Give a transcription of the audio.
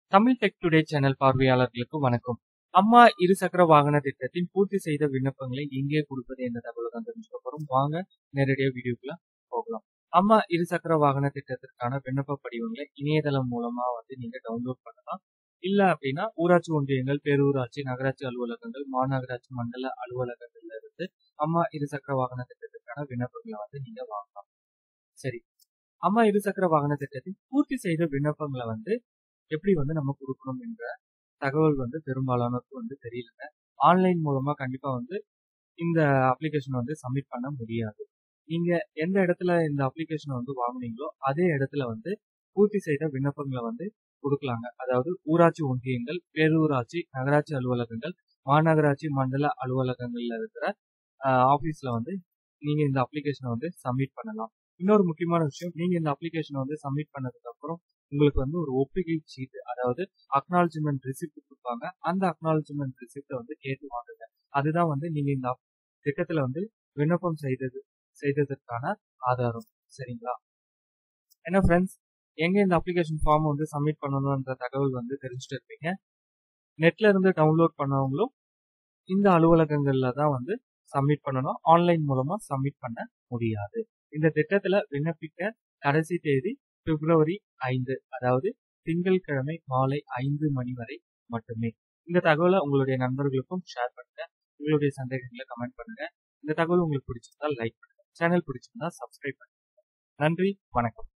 Tamil tech today channel பார்வையாளர்களுக்கு வணக்கம் அம்மா இருசக்கர வாகன திட்டத்தின் பூர்த்தி செய்த விண்ணப்பங்களை எங்கே கொடுப்பது என்ற தகவலை தான் தெரிஞ்சுக்க போறோம் வாங்க நேரடியாக வீடியோக்குள்ள போகலாம் அம்மா இருசக்கர வாகன திட்டத்திற்கான விண்ணப்ப படிவங்களை இணையதளம் மூலமா வந்து நீங்க டவுன்லோட் பண்ணலாம் இல்ல அப்படின்னா ஊராட்சி ஒன்றியங்கள் பேரூராட்சி நகராட்சி அலுவலகங்கள் மாநகராட்சி மண்டல அலுவலகங்கள்ல இருந்து அம்மா இருசக்கர வாகன திட்டத்திற்கான விண்ணப்பங்களை வந்து நீங்க வாங்கலாம் சரி அம்மா இருசக்கர வாகன திட்டத்தின் பூர்த்தி செய்த விண்ணப்பங்களை வந்து எப்படி வந்து நம்ம கொடுக்கணும் என்ற தகவல் வந்து பெரும்பாலானோருக்கு வந்து தெரியலங்க ஆன்லைன் மூலமா கண்டிப்பா வந்து இந்த அப்ளிகேஷன் வந்து சப்மிட் பண்ண முடியாது நீங்க எந்த இடத்துல இந்த அப்ளிகேஷனை வந்து வாங்குனீங்களோ அதே இடத்துல வந்து பூர்த்தி செய்த விண்ணப்பங்களை வந்து கொடுக்கலாங்க அதாவது ஊராட்சி ஒன்றியங்கள் பேரூராட்சி நகராட்சி அலுவலகங்கள் மாநகராட்சி மண்டல அலுவலகங்கள்ல இருக்கிற ஆபீஸ்ல வந்து நீங்க இந்த அப்ளிகேஷனை வந்து சப்மிட் பண்ணலாம் இன்னொரு முக்கியமான விஷயம் நீங்க இந்த அப்ளிகேஷனை வந்து சப்மிட் பண்ணதுக்கு அப்புறம் உங்களுக்கு வந்து ஒரு ஒப்புகை சீட்டு அதாவது அக்னாலஜ்மெண்ட் ரிசிப்ட் கொடுப்பாங்க அந்த அக்னாலஜ்மெண்ட் ரிசிப்டை வந்து கேட்டு வாங்குங்க அதுதான் வந்து நீங்க இந்த திட்டத்துல வந்து விண்ணப்பம் செய்தது செய்ததற்கான ஆதாரம் சரிங்களா என்ன ஃப்ரெண்ட்ஸ் எங்க இந்த அப்ளிகேஷன் ஃபார்ம் வந்து சப்மிட் பண்ணணும்ன்ற தகவல் வந்து தெரிஞ்சுட்டு இருப்பீங்க நெட்ல இருந்து டவுன்லோட் பண்ணவங்களும் இந்த அலுவலகங்கள்ல தான் வந்து சப்மிட் பண்ணணும் ஆன்லைன் மூலமா சப்மிட் பண்ண முடியாது இந்த திட்டத்துல விண்ணப்பிக்க கடைசி தேதி பிப்ரவரி ஐந்து அதாவது திங்கட்கிழமை மாலை ஐந்து மணி வரை மட்டுமே இந்த தகவலை உங்களுடைய நண்பர்களுக்கும் ஷேர் பண்ணுங்க உங்களுடைய சந்தேகங்களை கமெண்ட் பண்ணுங்க இந்த தகவல் உங்களுக்கு பிடிச்சிருந்தா லைக் பண்ணுங்க சேனல் பிடிச்சிருந்தா சப்ஸ்கிரைப் பண்ணுங்க நன்றி வணக்கம்